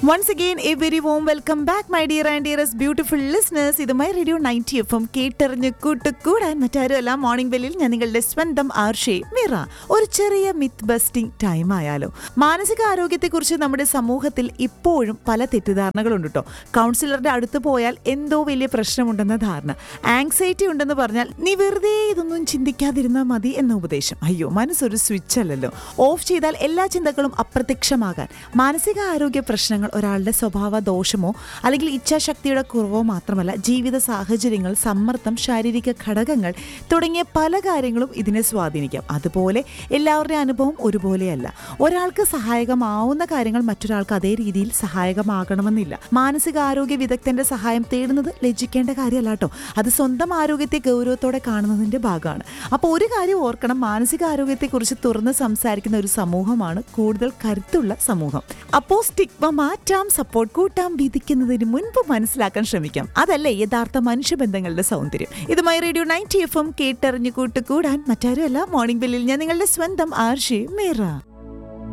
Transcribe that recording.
once again a very warm welcome back my dear and dearest beautiful listeners ഇത് my radio ninety F M കേട്ടറിഞ്ഞ് കൂട്ടുകൂടാൻ മറ്റാരുമല്ല morning ബെല്ലിൽ ഞാൻ നിങ്ങളുടെ സ്വന്തം ആർഷേ മിറ ഒരു ചെറിയ മിത്ത് ബസ്റ്റിംഗ് ടൈം ആയാലോ മാനസിക ആരോഗ്യത്തെക്കുറിച്ച് നമ്മുടെ സമൂഹത്തിൽ ഇപ്പോഴും പല തെറ്റിദ്ധാരണകളുണ്ട് കേട്ടോ കൗൺസിലറുടെ അടുത്ത് പോയാൽ എന്തോ വലിയ പ്രശ്നമുണ്ടെന്ന ധാരണ ആങ്സൈറ്റി ഉണ്ടെന്ന് പറഞ്ഞാൽ നീ വെറുതെ ഇതൊന്നും ചിന്തിക്കാതിരുന്നാൽ മതി എന്ന ഉപദേശം അയ്യോ മനസ്സൊരു സ്വിച്ച് അല്ലല്ലോ ഓഫ് ചെയ്താൽ എല്ലാ ചിന്തകളും അപ്രത്യക്ഷമാകാൻ മാനസിക ആരോഗ്യ പ്രശ്നങ്ങൾ ഒരാളുടെ സ്വഭാവ ദോഷമോ അല്ലെങ്കിൽ ഇച്ഛാശക്തിയുടെ കുറവോ മാത്രമല്ല ജീവിത സാഹചര്യങ്ങൾ സമ്മർദ്ദം ശാരീരിക ഘടകങ്ങൾ തുടങ്ങിയ പല കാര്യങ്ങളും ഇതിനെ സ്വാധീനിക്കാം അതുപോലെ എല്ലാവരുടെയും അനുഭവം ഒരുപോലെയല്ല ഒരാൾക്ക് സഹായകമാവുന്ന കാര്യങ്ങൾ മറ്റൊരാൾക്ക് അതേ രീതിയിൽ സഹായകമാകണമെന്നില്ല മാനസികാരോഗ്യ വിദഗ്ധന്റെ സഹായം തേടുന്നത് ലജ്ജിക്കേണ്ട കാര്യമല്ല കേട്ടോ അത് സ്വന്തം ആരോഗ്യത്തെ ഗൗരവത്തോടെ കാണുന്നതിന്റെ ഭാഗമാണ് അപ്പോൾ ഒരു കാര്യം ഓർക്കണം മാനസികാരോഗ്യത്തെക്കുറിച്ച് തുറന്ന് സംസാരിക്കുന്ന ഒരു സമൂഹമാണ് കൂടുതൽ കരുത്തുള്ള സമൂഹം അപ്പോൾ സ്റ്റിഗ്മ മാറ്റാം സപ്പോർട്ട് കൂട്ടാം വിധിക്കുന്നതിന് മുൻപ് മനസ്സിലാക്കാൻ ശ്രമിക്കാം അതല്ലേ യഥാർത്ഥ മനുഷ്യബന്ധങ്ങളുടെ സൗന്ദര്യം ഇത് my radio ninety F M കേട്ടറിഞ്ഞു കൂട്ടുകൂടാൻ മറ്റാരുമല്ല മോർണിംഗ് ബെല്ലിൽ ഞാൻ നിങ്ങളുടെ സ്വന്തം ആർഷി മീറ